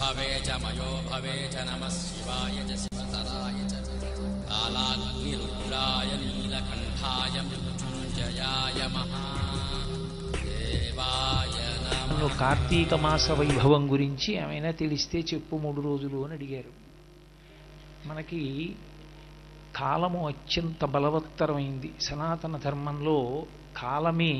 भवे च मयो भवे च नमः शिवाय च शिवतराय च कालाग्निरुद्राय नीलकण्ठाय मृत्युञ्जयाय महादेवाय नमः నువ్వు కార్తీక మాస వైభవం గురించి ఏమైనా తెలిస్తే చెప్పు మూడు రోజులు అని అడిగారు మనకి కాలము అత్యంత బలవత్తరమైంది సనాతన ధర్మంలో కాలమే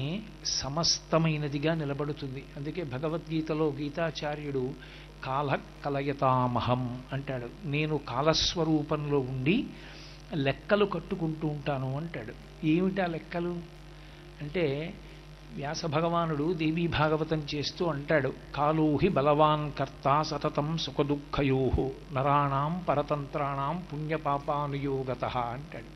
సమస్తమైనదిగా నిలబడుతుంది అందుకే భగవద్గీతలో గీతాచార్యుడు కాల కలయతామహం అంటాడు నేను కాలస్వరూపంలో ఉండి లెక్కలు కట్టుకుంటూ ఉంటాను అంటాడు ఏమిటా లెక్కలు అంటే వ్యాస భగవానుడు దేవీ భాగవతం చేస్తూ అంటాడు కాలోహి బలవాన్ కర్త సతతం సుఖదుఃఖయో నరాణాం పరతంత్రాణం పుణ్యపాపానుయోగత అంటాడు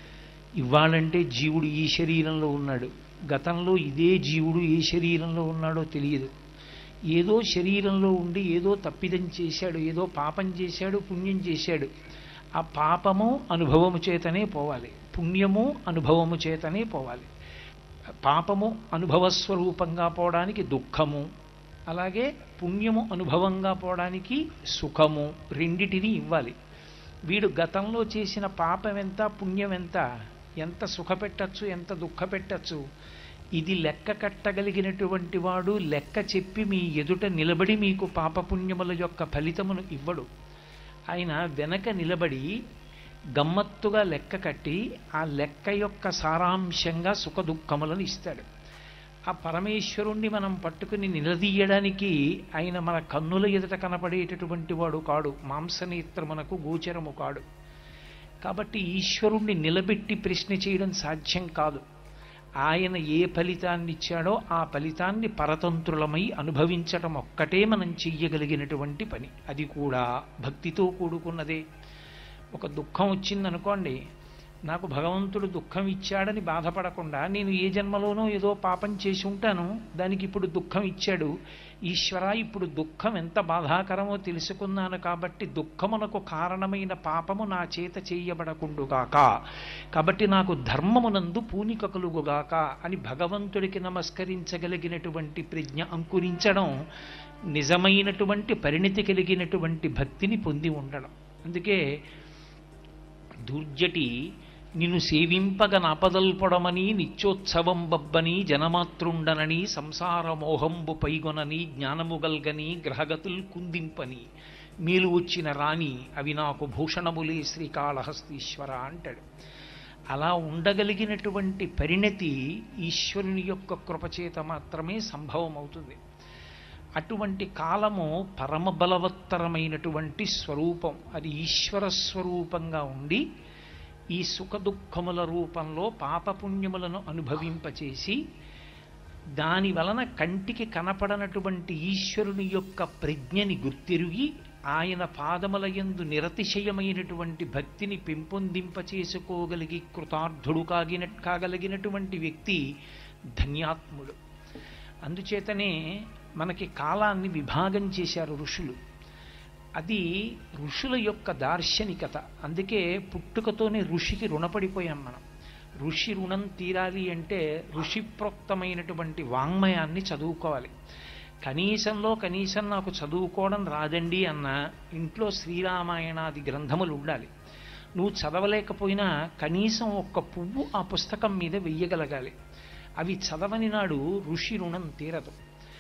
ఇవ్వాలంటే జీవుడు ఈ శరీరంలో ఉన్నాడు గతంలో ఇదే జీవుడు ఏ శరీరంలో ఉన్నాడో తెలియదు ఏదో శరీరంలో ఉండి ఏదో తప్పిదం చేశాడు ఏదో పాపం చేశాడు పుణ్యం చేశాడు ఆ పాపము అనుభవము చేతనే పోవాలి పుణ్యము అనుభవము చేతనే పోవాలి పాపము అనుభవ స్వరూపంగా పోవడానికి దుఃఖము అలాగే పుణ్యము అనుభవంగా పోవడానికి సుఖము రెండిటిని ఇవ్వాలి వీడు గతంలో చేసిన పాపం ఎంత పుణ్యం ఎంత ఎంత సుఖ పెట్టచ్చు ఎంత దుఃఖ పెట్టచ్చు ఇది లెక్క కట్టగలిగినటువంటి వాడు లెక్క చెప్పి మీ ఎదుట నిలబడి మీకు పాపపుణ్యముల యొక్క ఫలితమును ఇవ్వడు ఆయన వెనక నిలబడి గమ్మత్తుగా లెక్క కట్టి ఆ లెక్క యొక్క సారాంశంగా సుఖ దుఃఖములను ఇస్తాడు ఆ పరమేశ్వరుణ్ణి మనం పట్టుకుని నిలదీయడానికి ఆయన మన కన్నుల ఎదుట కనపడేటటువంటి వాడు కాడు మాంసనేత్రమునకు గోచరము కాడు కాబట్టి ఈశ్వరుణ్ణి నిలబెట్టి ప్రశ్న చేయడం సాధ్యం కాదు ఆయన ఏ ఫలితాన్ని ఇచ్చాడో ఆ ఫలితాన్ని పరతంత్రులమై అనుభవించటం ఒక్కటే మనం చెయ్యగలిగినటువంటి పని అది కూడా భక్తితో కూడుకున్నదే ఒక దుఃఖం వచ్చిందనుకోండి నాకు భగవంతుడు దుఃఖం ఇచ్చాడని బాధపడకుండా నేను ఏ జన్మలోనో ఏదో పాపం చేసి ఉంటాను దానికి ఇప్పుడు దుఃఖం ఇచ్చాడు ఈశ్వర ఇప్పుడు దుఃఖం ఎంత బాధాకరమో తెలుసుకున్నాను కాబట్టి దుఃఖమునకు కారణమైన పాపము నా చేత చేయబడకుండుగాక కాబట్టి నాకు ధర్మమునందు పూనిక కలుగుగాక అని భగవంతుడికి నమస్కరించగలిగినటువంటి ప్రజ్ఞ అంకురించడం నిజమైనటువంటి పరిణితి కలిగినటువంటి భక్తిని పొంది ఉండడం అందుకే దూర్జటి నిన్ను సేవింపగ నాపదల్పడమని నిత్యోత్సవం బబ్బని జనమాతృండనని సంసార మోహంబు పైగొనని జ్ఞానముగల్గని గ్రహగతుల్ కుందింపని మేలు వచ్చిన రాణి అవి నాకు భూషణములే శ్రీకాళహస్తీశ్వర అంటాడు అలా ఉండగలిగినటువంటి పరిణతి ఈశ్వరుని యొక్క కృపచేత మాత్రమే సంభవం అవుతుంది అటువంటి కాలము పరమ బలవత్తరమైనటువంటి స్వరూపం అది ఈశ్వర స్వరూపంగా ఉండి ఈ సుఖ దుఃఖముల రూపంలో పాపపుణ్యములను అనుభవింపచేసి దాని వలన కంటికి కనపడనటువంటి ఈశ్వరుని యొక్క ప్రజ్ఞని గుర్తిరిగి ఆయన పాదముల యందు నిరతిశయమైనటువంటి భక్తిని పెంపొందింపచేసుకోగలిగి కృతార్థుడు కాగిన కాగలిగినటువంటి వ్యక్తి ధన్యాత్ముడు అందుచేతనే మనకి కాలాన్ని విభాగం చేశారు ఋషులు అది ఋషుల యొక్క దార్శనికత అందుకే పుట్టుకతోనే ఋషికి రుణపడిపోయాం మనం ఋషి రుణం తీరాలి అంటే ఋషిప్రోక్తమైనటువంటి వాంగ్మయాన్ని చదువుకోవాలి కనీసంలో కనీసం నాకు చదువుకోవడం రాదండి అన్న ఇంట్లో శ్రీరామాయణాది గ్రంథములు ఉండాలి నువ్వు చదవలేకపోయినా కనీసం ఒక్క పువ్వు ఆ పుస్తకం మీద వెయ్యగలగాలి అవి చదవని నాడు ఋషి రుణం తీరదు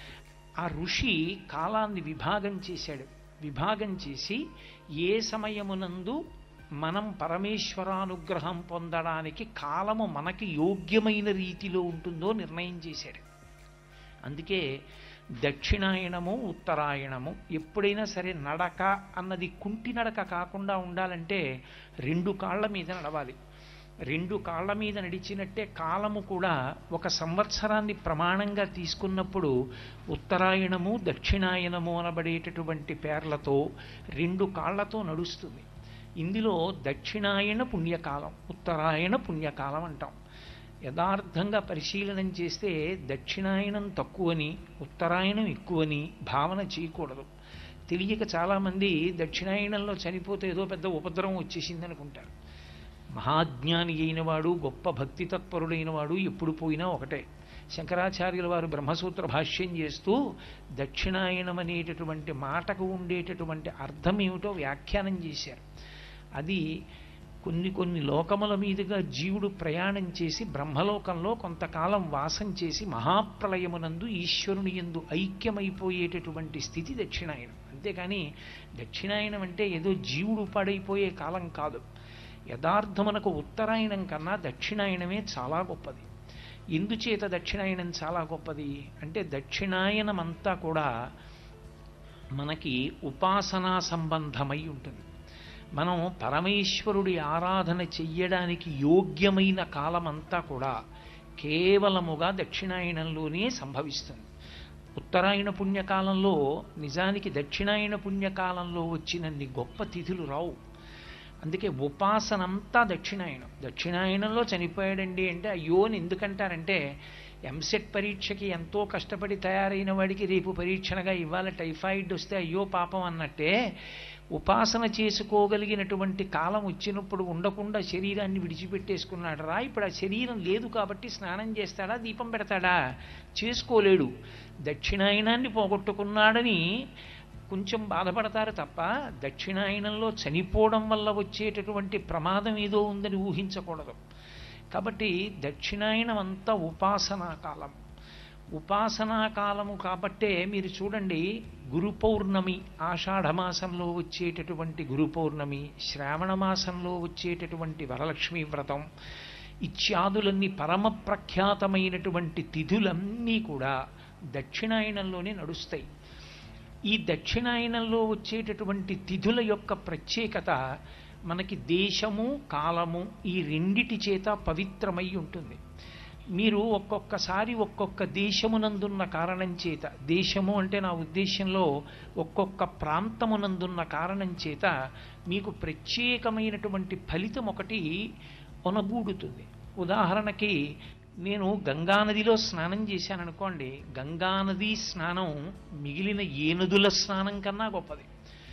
ఆ ఋషి కాలాన్ని విభాగం చేశాడు విభాగం చేసి ఏ సమయమునందు మనం పరమేశ్వరానుగ్రహం పొందడానికి కాలము మనకి యోగ్యమైన రీతిలో ఉంటుందో నిర్ణయం చేశాడు అందుకే దక్షిణాయనము ఉత్తరాయణము ఎప్పుడైనా సరే నడక అన్నది కుంటి నడక కాకుండా ఉండాలంటే రెండు కాళ్ళ మీద నడవాలి రెండు కాళ్ళ మీద నడిచినట్టే కాలము కూడా ఒక సంవత్సరాన్ని ప్రమాణంగా తీసుకున్నప్పుడు ఉత్తరాయణము దక్షిణాయనము అనబడేటటువంటి పేర్లతో రెండు కాళ్ళతో నడుస్తుంది ఇందులో దక్షిణాయన పుణ్యకాలం ఉత్తరాయణ పుణ్యకాలం అంటాం యథార్థంగా పరిశీలనం చేస్తే దక్షిణాయనం తక్కువని ఉత్తరాయణం ఎక్కువని భావన చేయకూడదు తెలియక చాలామంది దక్షిణాయనంలో చనిపోతే ఏదో పెద్ద ఉపద్రవం వచ్చేసింది అనుకుంటారు మహాజ్ఞాని అయినవాడు గొప్ప భక్తి తత్పరుడైన వాడు ఎప్పుడు పోయినా ఒకటే శంకరాచార్యుల వారు బ్రహ్మసూత్ర భాష్యం చేస్తూ దక్షిణాయనం అనేటటువంటి మాటకు ఉండేటటువంటి అర్థం ఏమిటో వ్యాఖ్యానం చేశారు అది కొన్ని కొన్ని లోకముల మీదుగా జీవుడు ప్రయాణం చేసి బ్రహ్మలోకంలో కొంతకాలం వాసం చేసి మహాప్రళయమునందు ఈశ్వరుని ఎందు ఐక్యమైపోయేటటువంటి స్థితి దక్షిణాయనం అంతేకాని దక్షిణాయనం అంటే ఏదో జీవుడు పాడైపోయే కాలం కాదు యథార్థమునకు ఉత్తరాయణం కన్నా దక్షిణాయనమే చాలా గొప్పది ఎందుచేత దక్షిణాయనం చాలా గొప్పది అంటే దక్షిణాయనం అంతా కూడా మనకి ఉపాసనా సంబంధమై ఉంటుంది మనం పరమేశ్వరుడి ఆరాధన చెయ్యడానికి యోగ్యమైన కాలమంతా కూడా కేవలముగా దక్షిణాయనంలోనే సంభవిస్తుంది ఉత్తరాయణ పుణ్యకాలంలో నిజానికి దక్షిణాయన పుణ్యకాలంలో వచ్చినన్ని గొప్ప తిథులు రావు అందుకే ఉపాసన అంతా దక్షిణాయనం దక్షిణాయనంలో చనిపోయాడండి అంటే అయ్యో అని ఎందుకంటారంటే ఎంసెట్ పరీక్షకి ఎంతో కష్టపడి తయారైన వాడికి రేపు పరీక్షనగా ఇవాళ టైఫాయిడ్ వస్తే అయ్యో పాపం అన్నట్టే ఉపాసన చేసుకోగలిగినటువంటి కాలం వచ్చినప్పుడు ఉండకుండా శరీరాన్ని విడిచిపెట్టేసుకున్నాడు రా ఇప్పుడు ఆ శరీరం లేదు కాబట్టి స్నానం చేస్తాడా దీపం పెడతాడా చేసుకోలేడు దక్షిణాయనాన్ని పోగొట్టుకున్నాడని కొంచెం బాధపడతారు తప్ప దక్షిణాయనంలో చనిపోవడం వల్ల వచ్చేటటువంటి ప్రమాదం ఏదో ఉందని ఊహించకూడదు కాబట్టి దక్షిణాయనం అంతా ఉపాసనా కాలం ఉపాసనా కాలము కాబట్టే మీరు చూడండి గురు పౌర్ణమి ఆషాఢమాసంలో వచ్చేటటువంటి గురు పౌర్ణమి శ్రావణ మాసంలో వచ్చేటటువంటి వరలక్ష్మి వ్రతం ఇత్యాదులన్నీ పరమ ప్రఖ్యాతమైనటువంటి తిథులన్నీ కూడా దక్షిణాయనంలోనే నడుస్తాయి ఈ దక్షిణాయనంలో వచ్చేటటువంటి తిథుల యొక్క ప్రత్యేకత మనకి దేశము కాలము ఈ రెండిటి చేత పవిత్రమై ఉంటుంది మీరు ఒక్కొక్కసారి ఒక్కొక్క దేశమునందున్న కారణం చేత దేశము అంటే నా ఉద్దేశంలో ఒక్కొక్క ప్రాంతమునందున్న కారణం చేత మీకు ప్రత్యేకమైనటువంటి ఫలితం ఒకటి ఒనగూడుతుంది ఉదాహరణకి నేను గంగానదిలో స్నానం చేశాను అనుకోండి గంగానది స్నానం మిగిలిన ఏ నదుల స్నానం కన్నా గొప్పది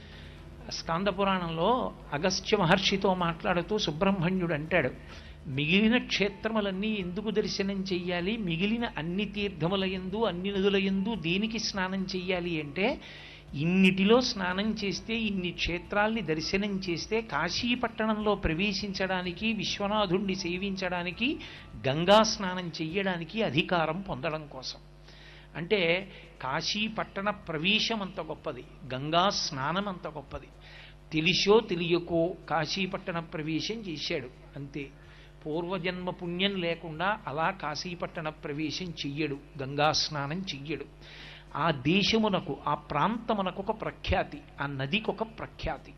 స్కాంద పురాణంలో అగస్త్య మహర్షితో మాట్లాడుతూ సుబ్రహ్మణ్యుడు అంటాడు మిగిలిన క్షేత్రములన్నీ ఎందుకు దర్శనం చెయ్యాలి మిగిలిన అన్ని తీర్థముల ఎందు అన్ని నదుల ఎందు దేనికి స్నానం చెయ్యాలి అంటే ఇన్నిటిలో స్నానం చేస్తే ఇన్ని క్షేత్రాల్ని దర్శనం చేస్తే కాశీపట్టణంలో ప్రవేశించడానికి విశ్వనాథుణ్ణి సేవించడానికి గంగా స్నానం చెయ్యడానికి అధికారం పొందడం కోసం అంటే కాశీపట్టణ ప్రవేశం అంత గొప్పది గంగా స్నానం అంత గొప్పది తెలిసో తెలియకో కాశీపట్టణ ప్రవేశం చేశాడు అంతే పూర్వజన్మ పుణ్యం లేకుండా అలా కాశీపట్టణ ప్రవేశం చెయ్యడు గంగా స్నానం చెయ్యడు ఆ దేశమునకు ఆ ప్రాంతమునకు ఒక ప్రఖ్యాతి ఆ నదికి ఒక ప్రఖ్యాతి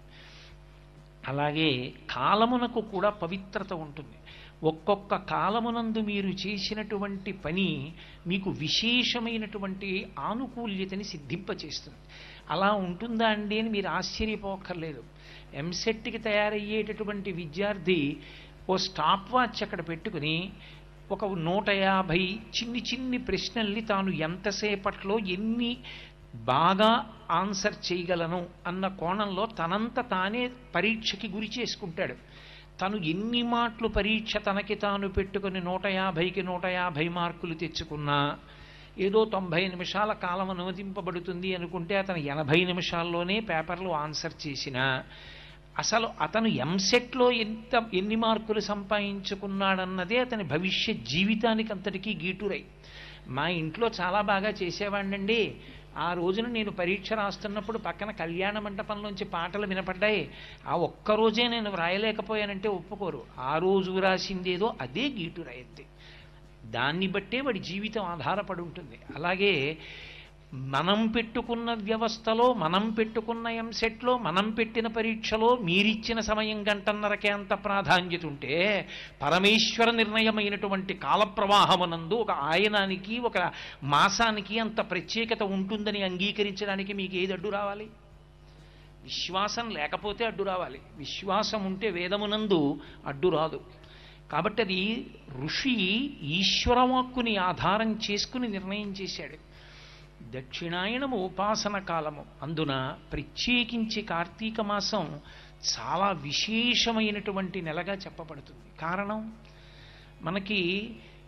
అలాగే కాలమునకు కూడా పవిత్రత ఉంటుంది ఒక్కొక్క కాలమునందు మీరు చేసినటువంటి పని మీకు విశేషమైనటువంటి ఆనుకూల్యతని సిద్ధింపచేస్తుంది అలా ఉంటుందా అండి అని మీరు ఆశ్చర్యపోక్కర్లేదు ఎంసెట్కి తయారయ్యేటటువంటి విద్యార్థి ఓ స్టాప్ వాచ్ అక్కడ పెట్టుకుని ఒక నూట యాభై చిన్ని చిన్ని ప్రశ్నల్ని తాను ఎంతసేపట్లో ఎన్ని బాగా ఆన్సర్ చేయగలను అన్న కోణంలో తనంత తానే పరీక్షకి గురి చేసుకుంటాడు తను ఎన్ని మాటలు పరీక్ష తనకి తాను పెట్టుకుని నూట యాభైకి నూట యాభై మార్కులు తెచ్చుకున్నా ఏదో తొంభై నిమిషాల కాలం అనుమతింపబడుతుంది అనుకుంటే అతను ఎనభై నిమిషాల్లోనే పేపర్లు ఆన్సర్ చేసినా అసలు అతను ఎంసెట్లో ఎంత ఎన్ని మార్కులు సంపాదించుకున్నాడన్నదే అతని భవిష్య జీవితానికి అంతటికీ గీటురై మా ఇంట్లో చాలా బాగా చేసేవాడినండి ఆ రోజున నేను పరీక్ష రాస్తున్నప్పుడు పక్కన కళ్యాణ మంటపంలోంచి పాటలు వినపడ్డాయి ఆ ఒక్క రోజే నేను వ్రాయలేకపోయానంటే ఒప్పుకోరు ఆ రోజు రాసిందేదో అదే గీటు రాయద్ది దాన్ని బట్టే వాడి జీవితం ఆధారపడి ఉంటుంది అలాగే మనం పెట్టుకున్న వ్యవస్థలో మనం పెట్టుకున్న ఎంసెట్లో మనం పెట్టిన పరీక్షలో మీరిచ్చిన సమయం గంటన్నరకే అంత ప్రాధాన్యత ఉంటే పరమేశ్వర నిర్ణయమైనటువంటి కాలప్రవాహమునందు ఒక ఆయనానికి ఒక మాసానికి అంత ప్రత్యేకత ఉంటుందని అంగీకరించడానికి మీకు ఏది అడ్డు రావాలి విశ్వాసం లేకపోతే అడ్డు రావాలి విశ్వాసం ఉంటే వేదమునందు అడ్డు రాదు కాబట్టి అది ఋషి ఈశ్వరవాక్కుని ఆధారం చేసుకుని నిర్ణయం చేశాడు దక్షిణాయనము ఉపాసన కాలము అందున ప్రత్యేకించి కార్తీక మాసం చాలా విశేషమైనటువంటి నెలగా చెప్పబడుతుంది కారణం మనకి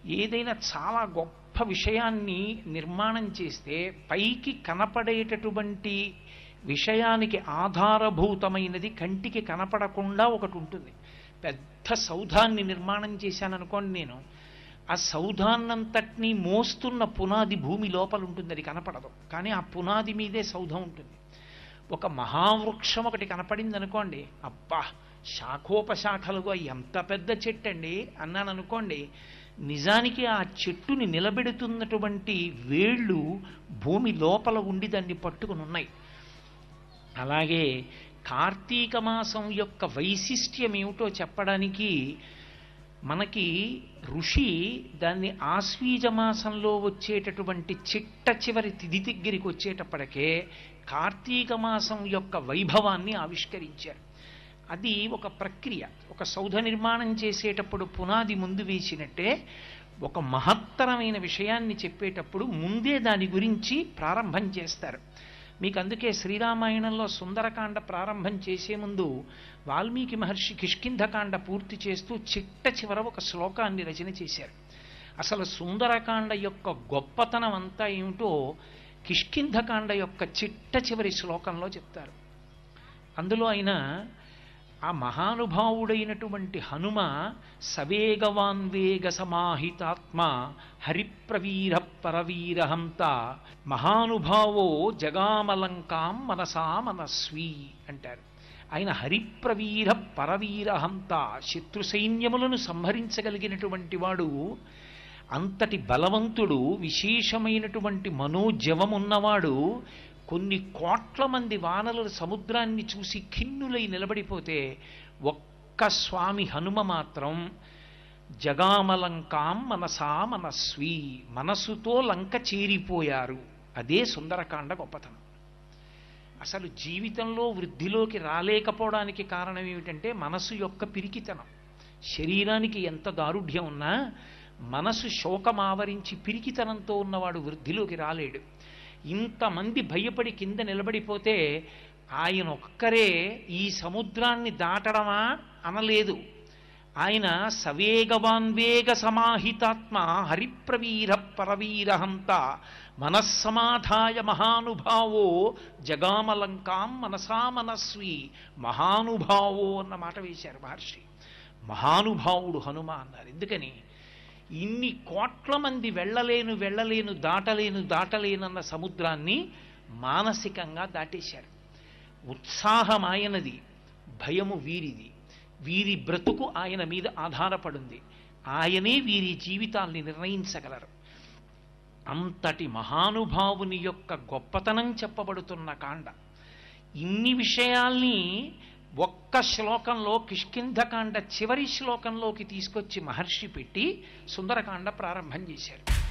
ఏదైనా చాలా గొప్ప విషయాన్ని నిర్మాణం చేస్తే పైకి కనపడేటటువంటి విషయానికి ఆధారభూతమైనది కంటికి కనపడకుండా ఒకటి ఉంటుంది పెద్ద సౌధాన్ని నిర్మాణం చేశాననుకోండి నేను ఆ సౌధాన్నంతటినీ మోస్తున్న పునాది భూమి లోపల ఉంటుంది అది కనపడదు కానీ ఆ పునాది మీదే సౌధం ఉంటుంది ఒక మహావృక్షం ఒకటి కనపడింది అనుకోండి అబ్బా శాఖోపశాఖలుగా ఎంత పెద్ద చెట్టు అండి అన్నాను అనుకోండి నిజానికి ఆ చెట్టుని నిలబెడుతున్నటువంటి వేళ్ళు భూమి లోపల ఉండి దాన్ని పట్టుకుని ఉన్నాయి అలాగే కార్తీక మాసం యొక్క వైశిష్ట్యం ఏమిటో చెప్పడానికి మనకి ఋషి దాన్ని ఆశ్వీజ మాసంలో వచ్చేటటువంటి చిట్ట చివరి తిథి దగ్గరికి వచ్చేటప్పటికే కార్తీక మాసం యొక్క వైభవాన్ని ఆవిష్కరించారు అది ఒక ప్రక్రియ ఒక సౌధ నిర్మాణం చేసేటప్పుడు పునాది ముందు వేసినట్టే ఒక మహత్తరమైన విషయాన్ని చెప్పేటప్పుడు ముందే దాని గురించి ప్రారంభం చేస్తారు మీకు అందుకే శ్రీరామాయణంలో సుందరకాండ ప్రారంభం చేసే ముందు వాల్మీకి మహర్షి కిష్కింధకాండ పూర్తి చేస్తూ చిట్ట చివర ఒక శ్లోకాన్ని రచన చేశారు అసలు సుందరకాండ యొక్క గొప్పతనం అంతా ఏమిటో కిష్కింధకాండ యొక్క చిట్ట చివరి శ్లోకంలో చెప్తారు అందులో ఆయన ఆ మహానుభావుడైనటువంటి హనుమ సవేగవాన్వేగ సమాహితాత్మ హరిప్రవీర పరవీరహంత మహానుభావో జగామలంకాం మనసా మనస్వి అంటారు ఆయన హరిప్రవీర పరవీరహంత శత్రు సైన్యములను సంహరించగలిగినటువంటి వాడు అంతటి బలవంతుడు విశేషమైనటువంటి మనోజవమున్నవాడు కొన్ని కోట్ల మంది వానరుల సముద్రాన్ని చూసి ఖిన్నులై నిలబడిపోతే ఒక్క స్వామి హనుమ మాత్రం జగామలంకాం మనసా మనస్వి మనసుతో లంక చేరిపోయారు అదే సుందరకాండ గొప్పతనం అసలు జీవితంలో వృద్ధిలోకి రాలేకపోవడానికి కారణం ఏమిటంటే మనసు యొక్క పిరికితనం శరీరానికి ఎంత దారుఢ్యం ఉన్నా మనసు శోకం ఆవరించి పిరికితనంతో ఉన్నవాడు వృద్ధిలోకి రాలేడు ఇంతమంది భయపడి కింద నిలబడిపోతే ఆయన ఒక్కరే ఈ సముద్రాన్ని దాటడమా అనలేదు ఆయన సవేగవాన్వేగ సమాహితాత్మ హరిప్రవీర పరవీరహంత మనస్సమాధాయ మహానుభావో జగామలంకాం మనసా మనస్వి మహానుభావో అన్న మాట వేశారు మహర్షి మహానుభావుడు హనుమ అన్నారు ఎందుకని ఇన్ని కోట్ల మంది వెళ్ళలేను వెళ్ళలేను దాటలేను దాటలేనన్న సముద్రాన్ని మానసికంగా దాటేశారు ఉత్సాహం ఆయనది భయము వీరిది వీరి బ్రతుకు ఆయన మీద ఆధారపడింది ఆయనే వీరి జీవితాల్ని నిర్ణయించగలరు అంతటి మహానుభావుని యొక్క గొప్పతనం చెప్పబడుతున్న కాండ ఇన్ని విషయాల్ని ఒక్క శ్లోకంలో కిష్కింధకాండ చివరి శ్లోకంలోకి తీసుకొచ్చి మహర్షి పెట్టి సుందరకాండ ప్రారంభం చేశారు